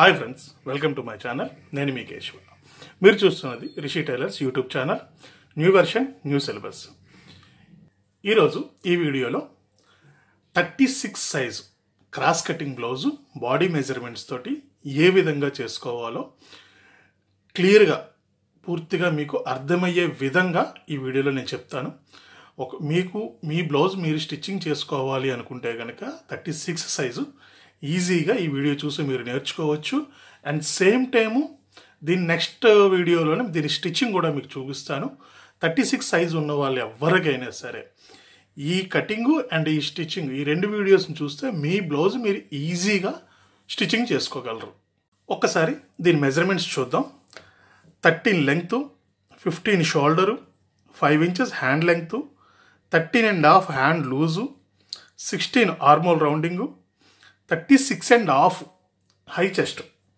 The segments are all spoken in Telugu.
hi friends welcome to my channel నేను మీ కేశవ మీరు చూస్తున్నది Rishi tailors YouTube channel new version new syllabus ఈరోజు ఈ వీడియోలో thirty six size cross cutting blouse body measurements తోటి ఏ విధంగా చేసుకోవాలో క్లియర్గా పూర్తిగా మీకు అర్థమయ్యే విధంగా ఈ వీడియోలో నేను చెప్తాను ఒక మీకు మీ బ్లౌజ్ మీరు స్టిచ్చింగ్ చేసుకోవాలి అనుకుంటే కనుక థర్టీ సిక్స్ సైజు ఈజీగా ఈ వీడియో చూసి మీరు నేర్చుకోవచ్చు అండ్ సేమ్ టైము దీని నెక్స్ట్ వీడియోలోనే దీని స్టిచ్చింగ్ కూడా మీకు చూపిస్తాను థర్టీ సిక్స్ సైజు ఉన్న వాళ్ళు ఎవరికైనా సరే ఈ కటింగ్ అండ్ ఈ స్టిచ్చింగ్ ఈ రెండు వీడియోస్ని చూస్తే మీ బ్లౌజ్ మీరు ఈజీగా స్టిచ్చింగ్ చేసుకోగలరు ఒక్కసారి దీని మెజర్మెంట్స్ చూద్దాం thirteen length fifteen shoulder five inches hand length thirteen and half hand loose sixteen armhole rounding thirty six and half high chest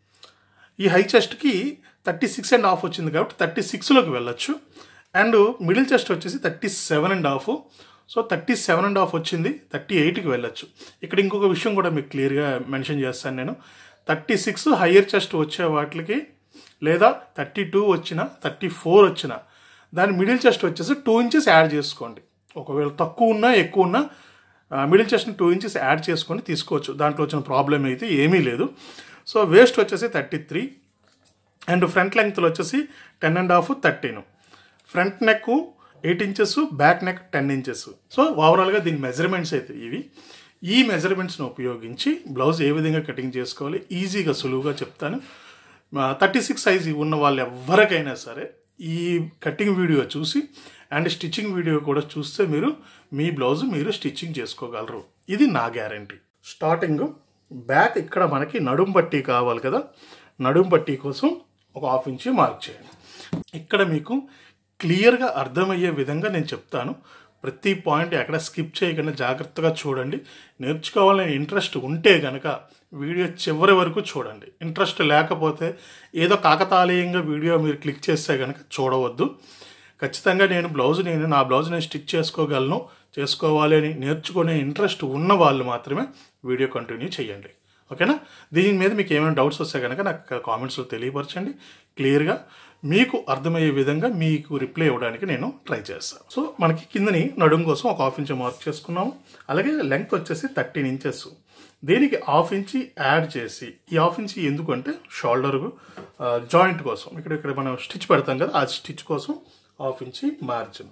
ఈ హై చెస్ట్కి థర్టీ సిక్స్ అండ్ హాఫ్ వచ్చింది కాబట్టి థర్టీ సిక్స్లోకి వెళ్ళొచ్చు అండ్ మిడిల్ చెస్ట్ వచ్చేసి thirty seven and half so thirty seven and half వచ్చింది థర్టీ ఎయిట్కి వెళ్ళొచ్చు ఇక్కడ ఇంకొక విషయం కూడా మీకు క్లియర్గా మెన్షన్ చేస్తాను నేను థర్టీ సిక్స్ హయ్యర్ చెస్ట్ వచ్చే వాటికి లేదా థర్టీ టూ వచ్చిన థర్టీ ఫోర్ వచ్చిన దాని మిడిల్ చెస్ట్ వచ్చేసి టూ ఇంచెస్ యాడ్ చేసుకోండి ఒకవేళ తక్కువ ఉన్నా ఎక్కువ ఉన్నా మిడిల్ చెస్ట్ని టూ ఇంచెస్ యాడ్ చేసుకొని తీసుకోవచ్చు దాంట్లో వచ్చిన ప్రాబ్లం అయితే ఏమీ లేదు సో వేస్ట్ వచ్చేసి థర్టీ త్రీ అండ్ ఫ్రంట్ లెంగ్త్లో వచ్చేసి ten and half thirteen front neck eight inches back neck ten inches so ఓవరాల్గా దీని మెజర్మెంట్స్ అయితే ఇవి ఈ మెజర్మెంట్స్ని ఉపయోగించి బ్లౌజ్ ఏ విధంగా కటింగ్ చేసుకోవాలి ఈజీగా సులువుగా చెప్తాను థర్టీ సిక్స్ సైజ్ ఉన్న వాళ్ళు ఎవరికైనా సరే ఈ కటింగ్ వీడియో చూసి అండ్ స్టిచ్చింగ్ వీడియో కూడా చూస్తే మీరు మీ బ్లౌజ్ మీరు స్టిచ్చింగ్ చేసుకోగలరు ఇది నా గ్యారంటీ స్టార్టింగ్ బ్యాక్ ఇక్కడ మనకి నడుం పట్టీ కావాలి కదా నడుం పట్టీ కోసం ఒక హాఫ్ ఇంచ్ మార్క్ చేయండి ఇక్కడ మీకు క్లియర్గా అర్థమయ్యే విధంగా నేను చెప్తాను ప్రతి పాయింట్ ఎక్కడ స్కిప్ చేయకుండా జాగ్రత్తగా చూడండి నేర్చుకోవాలని ఇంట్రెస్ట్ ఉంటే కనుక వీడియో చివరి వరకు చూడండి ఇంట్రెస్ట్ లేకపోతే ఏదో కాకతాళీయంగా వీడియో మీరు క్లిక్ చేస్తే కనుక చూడవద్దు ఖచ్చితంగా నేను బ్లౌజ్ నేను నా బ్లౌజ్ నేను స్టిచ్ చేసుకోగలను చేసుకోవాలి అని నేర్చుకునే ఇంట్రెస్ట్ ఉన్న వాళ్ళు మాత్రమే వీడియో కంటిన్యూ చేయండి ఓకేనా దీని మీద మీకు ఏమైనా డౌట్స్ వస్తే కనుక నాకు కామెంట్స్లో తెలియపరచండి క్లియర్గా మీకు అర్థమయ్యే విధంగా మీకు రిప్లై ఇవ్వడానికి నేను ట్రై చేస్తాను సో మనకి కిందని నడుం కోసం ఒక హాఫ్ ఇంచ్ మార్క్ చేసుకున్నాము అలాగే లెంగ్త్ వచ్చేసి థర్టీన్ ఇంచెస్ దీనికి హాఫ్ ఇంచి యాడ్ చేసి ఈ హాఫ్ ఇంచి ఎందుకంటే షోల్డర్ జాయింట్ కోసం ఇక్కడ ఇక్కడ మనం స్టిచ్ పెడతాం కదా ఆ స్టిచ్ కోసం హాఫ్ ఇంచి మార్జిన్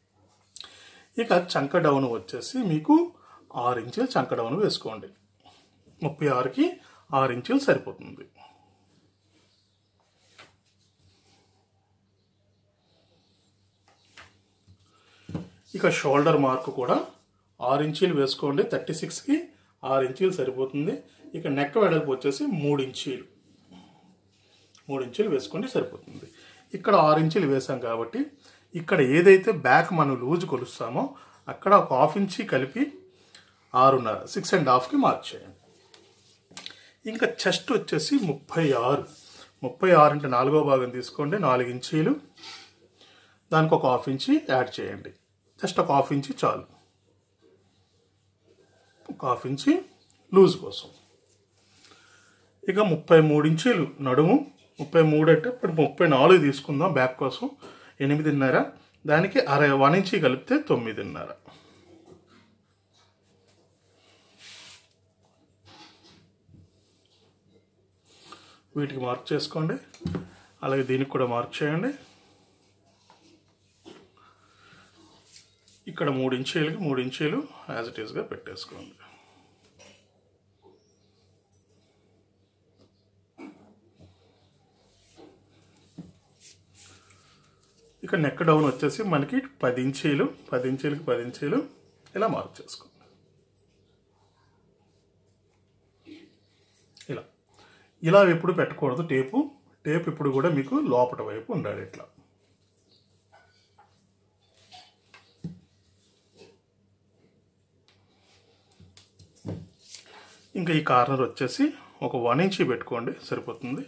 ఇక చంక డౌన్ వచ్చేసి మీకు ఆరు ఇంచులు చంక డౌన్ వేసుకోండి ముప్పై ఆరుకి ఆరు ఇంచులు సరిపోతుంది ఇక షోల్డర్ మార్క్ కూడా ఆరు ఇంచీలు వేసుకోండి థర్టీ సిక్స్కి ఆరు ఇంచీలు సరిపోతుంది ఇక నెక్ వెడల్పు వచ్చేసి మూడు ఇంచీలు మూడు ఇంచులు వేసుకోండి సరిపోతుంది ఇక్కడ ఆరు ఇంచులు వేసాం కాబట్టి ఇక్కడ ఏదైతే బ్యాక్ మనం లూజ్ కొలుస్తామో అక్కడ ఒక హాఫ్ ఇంచి కలిపి ఆరున్నర సిక్స్ అండ్ హాఫ్కి మార్క్ చేయండి ఇంకా చెస్ట్ వచ్చేసి ముప్పై ఆరు ముప్పై ఆరు అంటే నాలుగో భాగం తీసుకోండి నాలుగు ఇంచీలు దానికి ఒక హాఫ్ ఇంచి యాడ్ చేయండి జస్ట్ ఒక హాఫ్ ఇంచి చాలు ఒక హాఫ్ ఇంచి లూజ్ కోసం ఇక ముప్పై మూడు ఇంచీలు నడుము ముప్పై మూడు అంటే ఇప్పుడు ముప్పై నాలుగు తీసుకుందాం బ్యాక్ కోసం ఎనిమిదిన్నర దానికి అర వన్ ఇంచి కలిపితే తొమ్మిదిన్నర వీటికి మార్క్ చేసుకోండి అలాగే దీనికి కూడా మార్క్ చేయండి ఇక్కడ మూడు ఇంచీలకి మూడు ఇంచీలు యాజ్ ఇట్ ఈస్గా పెట్టేసుకోండి ఇక నెక్ డౌన్ వచ్చేసి మనకి పది ఇంచీలు పది ఇంచీలకి పది ఇంచీలు ఇలా మార్క్ చేసుకోండి ఇలా ఇలా ఎప్పుడు పెట్టకూడదు టేపు టేప్ ఇప్పుడు కూడా మీకు లోపట వైపు ఉండాలి ఇట్లా ఇంకా ఈ కార్నర్ వచ్చేసి ఒక వన్ ఇంచ్ పెట్టుకోండి సరిపోతుంది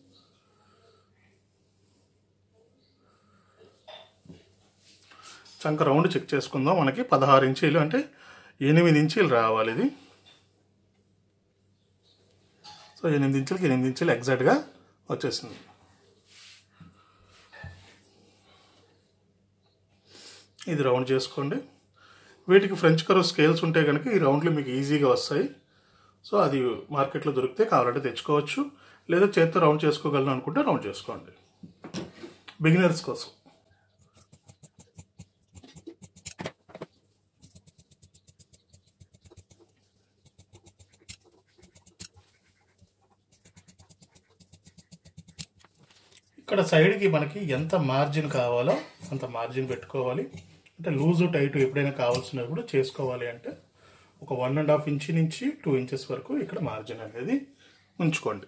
చంక రౌండ్ చెక్ చేసుకుందాం మనకి పదహారు ఇంచీలు అంటే ఎనిమిది ఇంచీలు రావాలి ఇది సో ఎనిమిది ఇంచులకి ఎనిమిది ఇంచులు ఎగ్జాక్ట్గా వచ్చేసింది ఇది రౌండ్ చేసుకోండి వీటికి ఫ్రెంచ్ కరో స్కేల్స్ ఉంటే కనుక ఈ రౌండ్లు మీకు ఈజీగా వస్తాయి సో అది మార్కెట్లో దొరికితే కావాలంటే తెచ్చుకోవచ్చు లేదా చేత్తో రౌండ్ చేసుకోగలను అనుకుంటే రౌండ్ చేసుకోండి బిగినర్స్ కోసం ఇక్కడ సైడ్కి మనకి ఎంత మార్జిన్ కావాలో అంత మార్జిన్ పెట్టుకోవాలి అంటే లూజు టైట్ ఎప్పుడైనా కావాల్సినప్పుడు చేసుకోవాలి అంటే ఒక వన్ అండ్ హాఫ్ ఇంచ్ నుంచి టూ ఇంచెస్ వరకు ఇక్కడ మార్జిన్ అనేది ఉంచుకోండి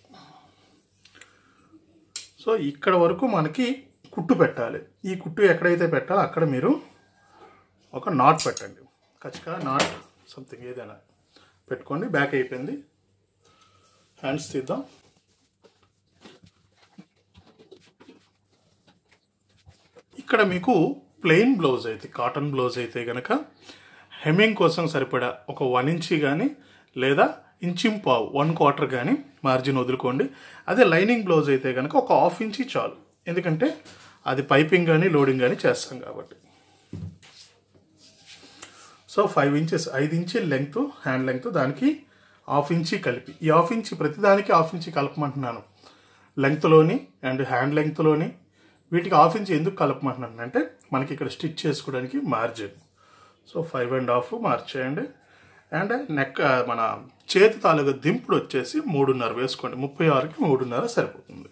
సో ఇక్కడ వరకు మనకి కుట్టు పెట్టాలి ఈ కుట్టు ఎక్కడైతే పెట్టాలో అక్కడ మీరు ఒక నాట్ పెట్టండి ఖచ్చితంగా నాట్ సంథింగ్ ఏదైనా పెట్టుకోండి బ్యాక్ అయిపోయింది హ్యాండ్స్ తీద్దాం ఇక్కడ మీకు ప్లెయిన్ బ్లౌజ్ అయితే కాటన్ బ్లౌజ్ అయితే కనుక హెమ్మింగ్ కోసం సరిపడా ఒక వన్ ఇంచి కానీ లేదా ఇంచిం పావు వన్ క్వార్టర్ కానీ మార్జిన్ వదులుకోండి అదే లైనింగ్ బ్లౌజ్ అయితే కనుక ఒక హాఫ్ ఇంచి చాలు ఎందుకంటే అది పైపింగ్ కానీ లోడింగ్ కానీ చేస్తాం కాబట్టి సో ఫైవ్ ఇంచెస్ ఐదు ఇంచి లెంగ్త్ హ్యాండ్ లెంగ్త్ దానికి హాఫ్ ఇంచి కలిపి ఈ హాఫ్ ఇంచి ప్రతిదానికి హాఫ్ ఇంచి కలపమంటున్నాను లెంగ్త్లోని అండ్ హ్యాండ్ లెంగ్త్లోని వీటికి హాఫ్ ఇంచ్ ఎందుకు కలపమంటున్నాను అంటే మనకి ఇక్కడ స్టిచ్ చేసుకోవడానికి margin so five and half మార్చేయండి అండ్ నెక్ మన చేతి తాలూకా దింపుడు వచ్చేసి మూడున్నర వేసుకోండి ముప్పై ఆరుకి మూడున్నర సరిపోతుంది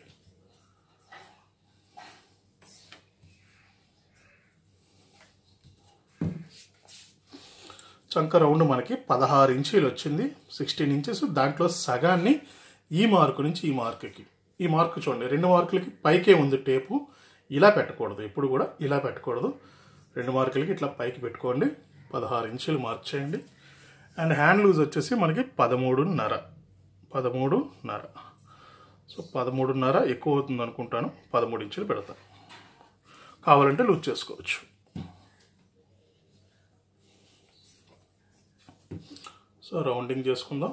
చంక రౌండ్ మనకి పదహారు ఇంచీలు వచ్చింది సిక్స్టీన్ ఇంచెస్ దాంట్లో సగాన్ని ఈ మార్కు నుంచి ఈ మార్కుకి ఈ మార్కు చూడండి రెండు మార్కులకి పైకే ఉంది టేపు ఇలా పెట్టకూడదు ఎప్పుడు కూడా ఇలా పెట్టకూడదు రెండు మార్కులకి ఇట్లా పైకి పెట్టుకోండి పదహారు ఇంచులు మార్క్ చేయండి అండ్ హ్యాండ్ లూజ్ వచ్చేసి మనకి పదమూడున్నర పదమూడున్నర సో పదమూడున్నర ఎక్కువ అవుతుంది అనుకుంటాను పదమూడు ఇంచులు పెడతాను కావాలంటే లూజ్ చేసుకోవచ్చు సో రౌండింగ్ చేసుకుందాం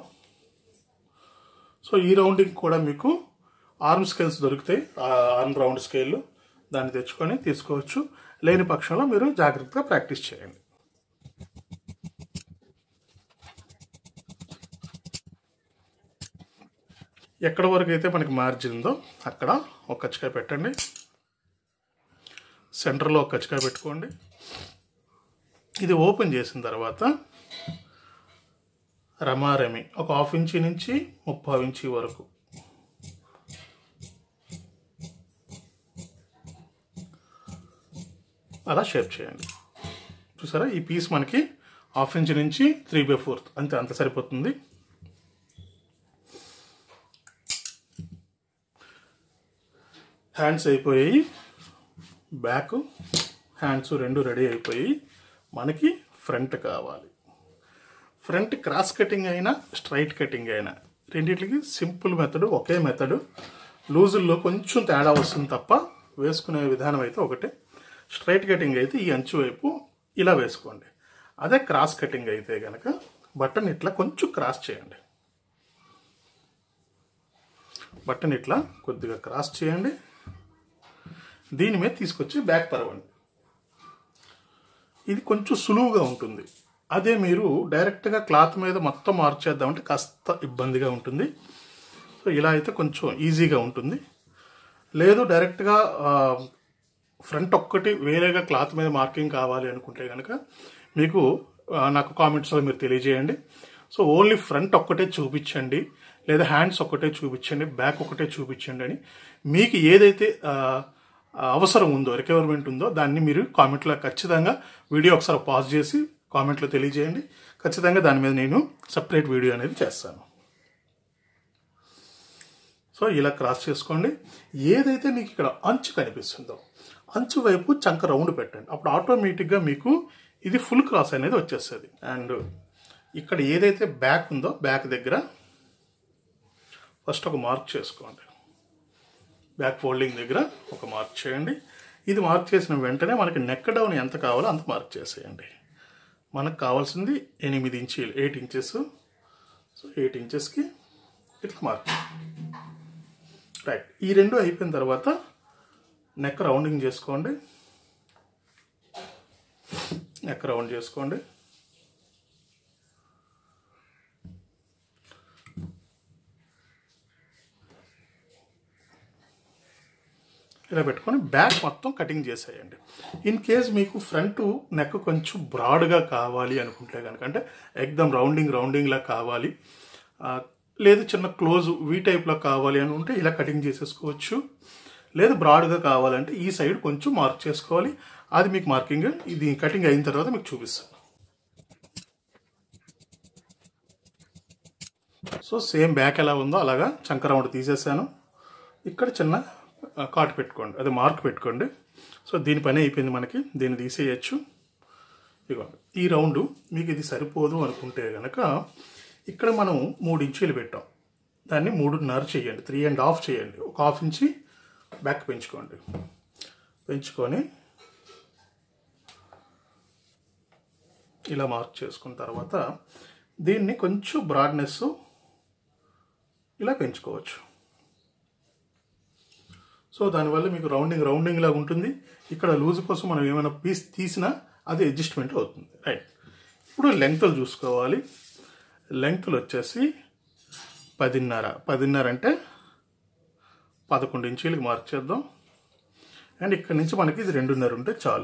సో ఈ రౌండింగ్ కూడా మీకు ఆర్మ్ స్కేల్స్ దొరుకుతాయి ఆర్మ్ రౌండ్ స్కేల్ దాన్ని తెచ్చుకొని తీసుకోవచ్చు లేని పక్షంలో మీరు జాగ్రత్తగా ప్రాక్టీస్ చేయండి ఎక్కడ వరకు అయితే మనకి మార్జిన్ ఉందో అక్కడ ఒక కచ్చికాయ పెట్టండి సెంటర్లో ఒక కచ్చికాయ పెట్టుకోండి ఇది ఓపెన్ చేసిన తర్వాత రమారమి ఒక హాఫ్ ఇంచి నుంచి ముప్పై ఇంచి వరకు అలా షేప్ చేయండి చూసారా ఈ పీస్ మనకి హాఫ్ ఇంచ్ నుంచి త్రీ బై ఫోర్త్ అంతే అంత సరిపోతుంది హ్యాండ్స్ అయిపోయాయి బ్యాక్ హ్యాండ్స్ రెండు రెడీ అయిపోయి మనకి ఫ్రంట్ కావాలి ఫ్రంట్ క్రాస్ కటింగ్ అయినా స్ట్రైట్ కటింగ్ అయినా రెండింటికి సింపుల్ మెథడ్ ఒకే మెథడ్ లూజుల్లో కొంచెం తేడా వస్తుంది తప్ప వేసుకునే విధానం అయితే ఒకటే స్ట్రైట్ కటింగ్ అయితే ఈ అంచు వైపు ఇలా వేసుకోండి అదే క్రాస్ కటింగ్ అయితే కనుక బటన్ ఇట్లా కొంచెం క్రాస్ చేయండి బటన్ ఇట్లా కొద్దిగా క్రాస్ చేయండి దీని మీద తీసుకొచ్చి బ్యాక్ పరవండి ఇది కొంచెం సులువుగా ఉంటుంది అదే మీరు డైరెక్ట్గా క్లాత్ మీద మొత్తం మార్చేద్దామంటే కాస్త ఇబ్బందిగా ఉంటుంది సో ఇలా అయితే కొంచెం ఈజీగా ఉంటుంది లేదు డైరెక్ట్గా ఫ్రంట్ ఒక్కటి వేరేగా క్లాత్ మీద మార్కింగ్ కావాలి అనుకుంటే కనుక మీకు ఆ, నాకు కామెంట్స్లో మీరు తెలియజేయండి సో ఓన్లీ ఫ్రంట్ ఒక్కటే చూపించండి లేదా హ్యాండ్స్ ఒక్కటే చూపించండి బ్యాక్ ఒకటే చూపించండి అని మీకు ఏదైతే ఆ, ఆ, అవసరం ఉందో రిక్వైర్మెంట్ ఉందో దాన్ని మీరు కామెంట్లో ఖచ్చితంగా వీడియో ఒకసారి పాజ్ చేసి కామెంట్లో తెలియజేయండి ఖచ్చితంగా దాని మీద నేను సపరేట్ వీడియో అనేది చేస్తాను సో ఇలా క్రాస్ చేసుకోండి ఏదైతే మీకు ఇక్కడ అంచు కనిపిస్తుందో అంచు వైపు చంక రౌండ్ పెట్టండి అప్పుడు ఆటోమేటిక్గా మీకు ఇది ఫుల్ క్రాస్ అనేది వచ్చేస్తుంది అండ్ ఇక్కడ ఏదైతే బ్యాక్ ఉందో బ్యాక్ దగ్గర ఫస్ట్ ఒక మార్క్ చేసుకోండి బ్యాక్ ఫోల్డింగ్ దగ్గర ఒక మార్క్ చేయండి ఇది మార్క్ చేసిన వెంటనే మనకి నెక్ డౌన్ ఎంత కావాలో అంత మార్క్ చేసేయండి మనకు కావాల్సింది ఎనిమిది ఇంచీలు ఎయిట్ ఇంచెస్ సో ఎయిట్ ఇంచెస్కి ఇట్లా మార్క్ రైట్ ఈ రెండు అయిపోయిన తర్వాత నెక్ రౌండింగ్ చేసుకోండి నెక్ రౌండ్ చేసుకోండి ఇలా పెట్టుకొని బ్యాక్ మొత్తం కటింగ్ చేసేయండి ఇన్ కేస్ మీకు ఫ్రంట్ నెక్ కొంచెం బ్రాడ్గా కావాలి అనుకుంటే కనుక అంటే ఎక్దమ్ రౌండింగ్ రౌండింగ్లా కావాలి ఆ, లేదు చిన్న క్లోజ్ వీ టైప్లో కావాలి అని ఉంటే ఇలా కటింగ్ చేసేసుకోవచ్చు లేదు బ్రాడ్గా కావాలంటే ఈ సైడ్ కొంచెం మార్క్ చేసుకోవాలి అది మీకు మార్కింగ్ ఇది కటింగ్ అయిన తర్వాత మీకు చూపిస్తాను సో సేమ్ బ్యాక్ ఎలా ఉందో అలాగా చంక రౌండ్ తీసేసాను ఇక్కడ చిన్న ఆ, కాటు పెట్టుకోండి అది మార్క్ పెట్టుకోండి సో దీని పని అయిపోయింది మనకి దీన్ని తీసేయచ్చు ఇదిగోండి ఈ రౌండ్ మీకు ఇది సరిపోదు అనుకుంటే కనుక ఇక్కడ మనం మూడు ఇంచీలు పెట్టాం దాన్ని మూడున్నర చేయండి త్రీ అండ్ హాఫ్ చేయండి ఒక హాఫ్ ఇంచి బ్యాక్ పెంచుకోండి పెంచుకొని ఇలా మార్క్ చేసుకున్న తర్వాత దీన్ని కొంచెం బ్రాడ్నెస్ ఇలా పెంచుకోవచ్చు సో దానివల్ల మీకు రౌండింగ్ రౌండింగ్ లాగా ఉంటుంది ఇక్కడ లూజ్ కోసం మనం ఏమైనా పీస్ తీసినా అది అడ్జస్ట్మెంట్ అవుతుంది రైట్ ఇప్పుడు లెంగ్త్లు చూసుకోవాలి లెంగ్త్లు వచ్చేసి పదిన్నర పదిన్నర అంటే పదకొండు ఇంచీలకి మార్క్ చేద్దాం అండ్ ఇక్కడ నుంచి మనకి ఇది రెండున్నర ఉంటే చాలు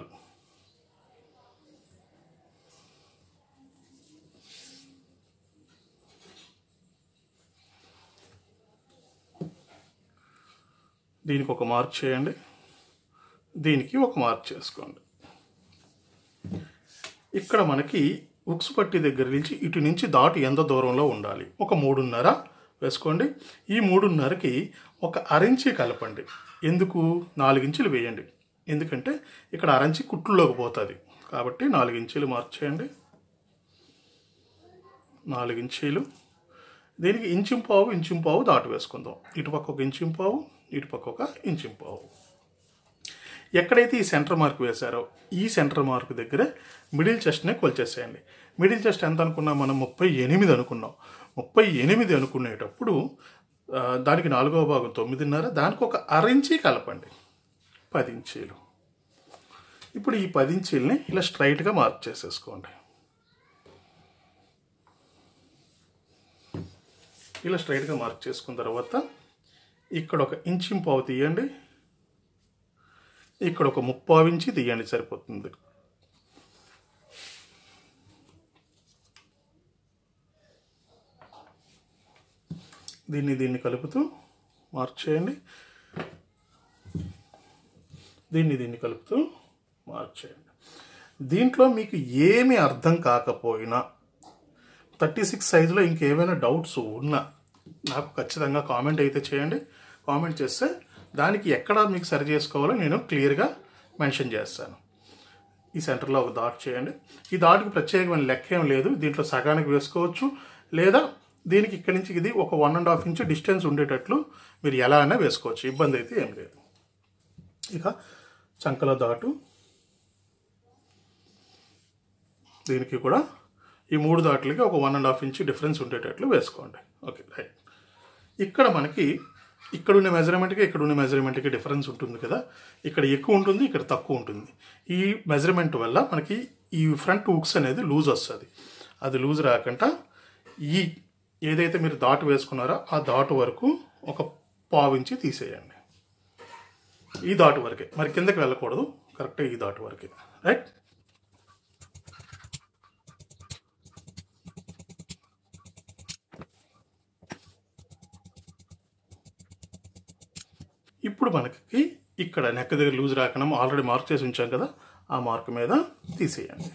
దీనికి ఒక మార్క్ చేయండి దీనికి ఒక మార్క్ చేసుకోండి ఇక్కడ మనకి ఉక్సు పట్టి దగ్గర నుంచి ఇటు నుంచి దాటు ఎంత దూరంలో ఉండాలి ఒక మూడున్నర వేసుకోండి ఈ మూడున్నరకి ఒక అరించి కలపండి ఎందుకు నాలుగించులు వేయండి ఎందుకంటే ఇక్కడ అరంచి కుట్లులోకి పోతుంది కాబట్టి నాలుగించీలు మార్క్ చేయండి నాలుగించీలు దీనికి ఇంచింపావు ఇంచింపావు దాటు వేసుకుందాం ఇటుపక్క ఒక ఇంచింపావు ఇటుపక్క ఒక ఇంచింపావు ఎక్కడైతే ఈ సెంటర్ మార్క్ వేశారో ఈ సెంటర్ మార్క్ దగ్గర మిడిల్ చెస్ట్నే కొలిచేసేయండి మిడిల్ చెస్ట్ ఎంత అనుకున్నాం మనం ముప్పై ఎనిమిది అనుకున్నాం ముప్పై ఎనిమిది అనుకునేటప్పుడు ఆ, దానికి నాలుగవ భాగం తొమ్మిదిన్నర దానికి ఒక అరించి కలపండి పది ఇంచీలు ఇప్పుడు ఈ పది ఇంచీలని ఇలా స్ట్రైట్గా మార్క్ చేసేసుకోండి ఇలా స్ట్రైట్గా మార్క్ చేసుకున్న తర్వాత ఇక్కడ ఒక ఇంచు పావు తీయండి ఇక్కడ ఒక ముప్పావు ఇంచి తీయండి సరిపోతుంది దీన్ని దీన్ని కలుపుతూ మార్క్ చేయండి దీన్ని దీన్ని కలుపుతూ మార్క్ చేయండి దీంట్లో మీకు ఏమి అర్థం కాకపోయినా థర్టీ సిక్స్ సైజులో ఇంకేమైనా డౌట్స్ ఉన్నా నాకు ఖచ్చితంగా కామెంట్ అయితే చేయండి కామెంట్ చేస్తే దానికి ఎక్కడ మీకు సరి చేసుకోవాలో నేను క్లియర్గా మెన్షన్ చేస్తాను ఈ సెంటర్లో ఒక డాట్ చేయండి ఈ డాట్కి ప్రత్యేకమైన లెక్క ఏం లేదు దీంట్లో సగానికి వేసుకోవచ్చు లేదా దీనికి ఇక్కడి నుంచి ఇది ఒక one and half inch distance ఉండేటట్లు మీరు ఎలా అయినా వేసుకోవచ్చు ఇబ్బంది అయితే ఏం లేదు ఇక చంకల దాటు దీనికి కూడా ఈ మూడు దాట్లకి ఒక one and half inch difference ఉండేటట్లు వేసుకోండి ఓకే రైట్ ఇక్కడ మనకి ఇక్కడ ఉన్న మెజర్మెంట్కి ఇక్కడ ఉన్న మెజర్మెంట్కి డిఫరెన్స్ ఉంటుంది కదా ఇక్కడ ఎక్కువ ఉంటుంది ఇక్కడ తక్కువ ఉంటుంది ఈ మెజర్మెంట్ వల్ల మనకి ఈ ఫ్రంట్ హుక్స్ అనేది లూజ్ వస్తుంది అది లూజ్ రాకుండా ఈ ఏదైతే మీరు దాటు వేసుకున్నారో ఆ దాటు వరకు ఒక పావించి తీసేయండి ఈ దాటు వరకే మరి కిందకి వెళ్ళకూడదు కరెక్ట్గా ఈ దాటు వరకే రైట్ ఇప్పుడు మనకి ఇక్కడ నెక్ దగ్గర లూజ్ రాకుండా ఆల్రెడీ మార్క్ చేసి ఉంచాం కదా ఆ మార్క్ మీద తీసేయండి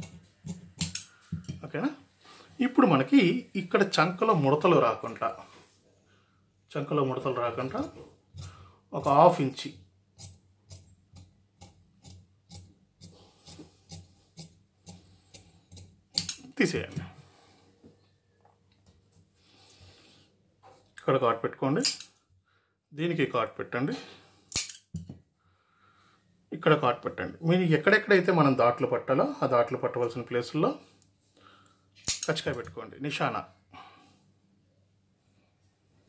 ఓకేనా ఇప్పుడు మనకి ఇక్కడ చంకలో ముడతలు రాకుండా చంకలో ముడతలు రాకుండా ఒక హాఫ్ ఇంచి తీసేయండి ఇక్కడ కాట్ పెట్టుకోండి దీనికి కాట్ పెట్టండి ఇక్కడ కాట్ పెట్టండి మీరు ఎక్కడెక్కడైతే మనం దాట్లు పట్టాలో ఆ దాట్లు పట్టవలసిన ప్లేసుల్లో కచ్చికాయ పెట్టుకోండి నిషానా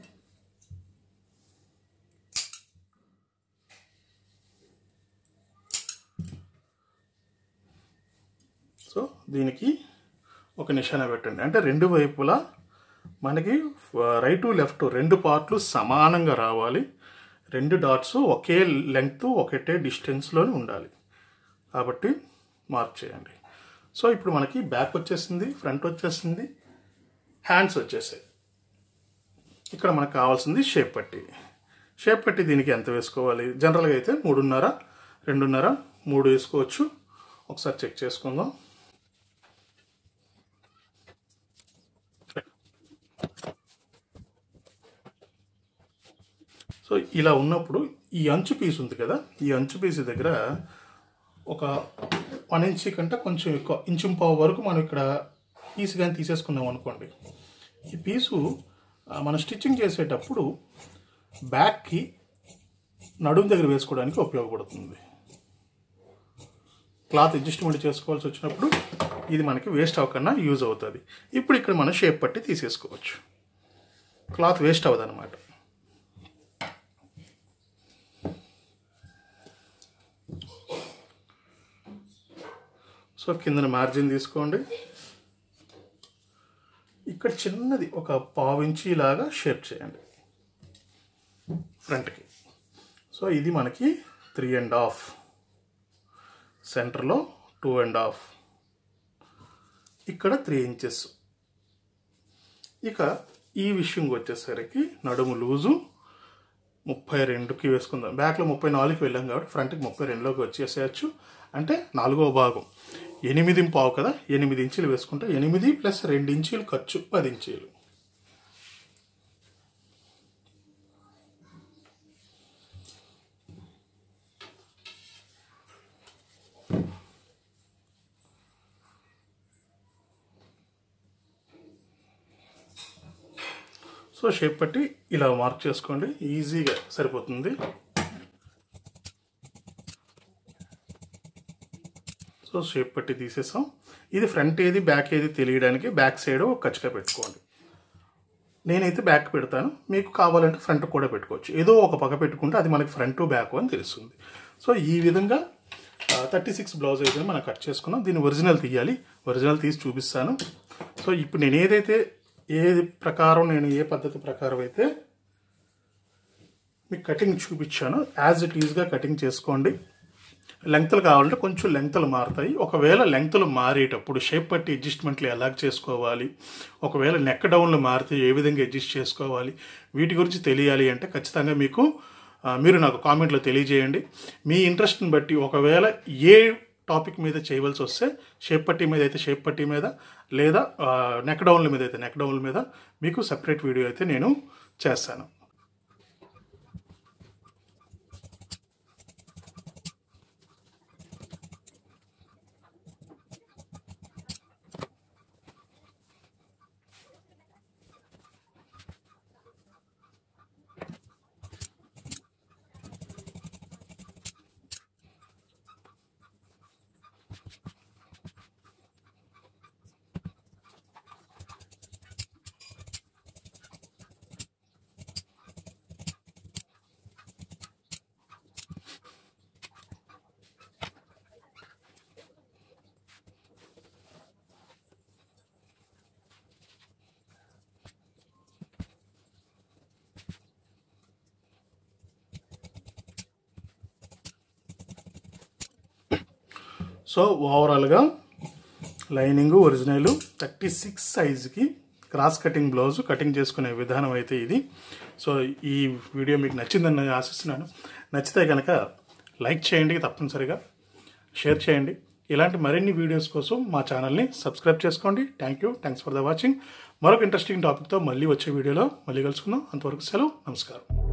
సో దీనికి ఒక నిశాన పెట్టండి అంటే రెండు వైపులా మనకి రైట్ లెఫ్ట్ రెండు పార్ట్లు సమానంగా రావాలి రెండు డాట్స్ ఒకే లెంగ్త్ ఒకటే డిస్టెన్స్లోనే ఉండాలి కాబట్టి మార్క్ చేయండి సో ఇప్పుడు మనకి బ్యాక్ వచ్చేసింది ఫ్రంట్ వచ్చేసింది హ్యాండ్స్ వచ్చేసాయి ఇక్కడ మనకు కావాల్సింది షేప్ పట్టి షేప్ పట్టి దీనికి ఎంత వేసుకోవాలి జనరల్గా అయితే మూడున్నర రెండున్నర మూడు వేసుకోవచ్చు ఒకసారి చెక్ చేసుకుందాం సో ఇలా ఉన్నప్పుడు ఈ అంచు పీస్ ఉంది కదా ఈ అంచు పీస్ దగ్గర ఒక వన్ ఇంచ్ కంటే కొంచెం ఎక్కువ ఇంచు పావు వరకు మనం ఇక్కడ పీస్ కానీ తీసేసుకున్నాం అనుకోండి ఈ పీసు ఆ, మనం స్టిచ్చింగ్ చేసేటప్పుడు బ్యాక్కి నడుము దగ్గర వేసుకోవడానికి ఉపయోగపడుతుంది క్లాత్ అడ్జస్ట్మెంట్ చేసుకోవాల్సి వచ్చినప్పుడు ఇది మనకి వేస్ట్ అవ్వకుండా యూజ్ అవుతుంది ఇప్పుడు ఇక్కడ మనం షేప్ పట్టి తీసేసుకోవచ్చు క్లాత్ వేస్ట్ అవ్వదు అనమాట సో కిందన మార్జిన్ తీసుకోండి ఇక్కడ చిన్నది ఒక పావు ఇంచి లాగా షేప్ చేయండి ఫ్రంట్కి సో ఇది మనకి త్రీ అండ్ హాఫ్ సెంటర్లో టూ అండ్ హాఫ్ ఇక్కడ త్రీ ఇంచెస్ ఇక ఈ విషయంకి వచ్చేసరికి నడుము లూజు ముప్పై రెండుకి వేసుకుందాం బ్యాక్లో ముప్పై నాలుగుకి వెళ్ళాం కాబట్టి ఫ్రంట్కి ముప్పై రెండులోకి వచ్చేసేయచ్చు అంటే నాలుగో భాగం ఎనిమిది పావు కదా ఎనిమిది ఇంచులు వేసుకుంటే ఎనిమిది ప్లస్ రెండు ఇంచులు ఖర్చు పది ఇంచీలు సో షేప్ పట్టి ఇలా మార్క్ చేసుకోండి ఈజీగా సరిపోతుంది సో షేప్ పట్టి తీసేసాం ఇది ఫ్రంట్ ఏది బ్యాక్ ఏది తెలియడానికి బ్యాక్ సైడ్ ఒక ఖచ్చితంగా పెట్టుకోండి నేనైతే బ్యాక్ పెడతాను మీకు కావాలంటే ఫ్రంట్ కూడా పెట్టుకోవచ్చు ఏదో ఒక పక్క పెట్టుకుంటే అది మనకి ఫ్రంట్ బ్యాక్ అని తెలుస్తుంది సో ఈ విధంగా థర్టీ సిక్స్ బ్లౌజ్ అయితే మనం కట్ చేసుకున్నాం దీన్ని ఒరిజినల్ తీయాలి ఒరిజినల్ తీసి చూపిస్తాను సో ఇప్పుడు నేను ఏదైతే ఏ ప్రకారం నేను ఏ పద్ధతి ప్రకారం అయితే మీకు కటింగ్ చూపించాను యాజ్ ఇట్ ఈజ్గా కటింగ్ చేసుకోండి లెంగ్త్లు కావాలంటే కొంచెం లెంగ్త్లు మారుతాయి ఒకవేళ లెంగ్త్లు మారేటప్పుడు షేప్ పట్టి అడ్జస్ట్మెంట్లు ఎలా చేసుకోవాలి ఒకవేళ నెక్ డౌన్లు మారితే ఏ విధంగా అడ్జస్ట్ చేసుకోవాలి వీటి గురించి తెలియాలి అంటే ఖచ్చితంగా మీకు ఆ, మీరు నాకు కామెంట్లో తెలియజేయండి మీ ఇంట్రెస్ట్ని బట్టి ఒకవేళ ఏ టాపిక్ మీద చేయవలసి వస్తే షేప్ పట్టి మీద అయితే షేప్ పట్టి మీద లేదా ఆ, నెక్ డౌన్ల మీద అయితే నెక్ డౌన్ల మీద మీకు సపరేట్ వీడియో అయితే నేను చేస్తాను సో ఓవరాల్గా లైనింగ్ ఒరిజినల్ థర్టీ సిక్స్ సైజుకి క్రాస్ కటింగ్ బ్లౌజ్ కటింగ్ చేసుకునే విధానం అయితే ఇది సో ఈ వీడియో మీకు నచ్చిందని ఆశిస్తున్నాను నచ్చితే కనుక లైక్ చేయండి తప్పనిసరిగా షేర్ చేయండి ఇలాంటి మరిన్ని వీడియోస్ కోసం మా ఛానల్ని సబ్స్క్రైబ్ చేసుకోండి thank you thanks for the watching మరొక ఇంట్రెస్టింగ్ టాపిక్తో మళ్ళీ వచ్చే వీడియోలో మళ్ళీ కలుసుకుందాం అంతవరకు సెలవు నమస్కారం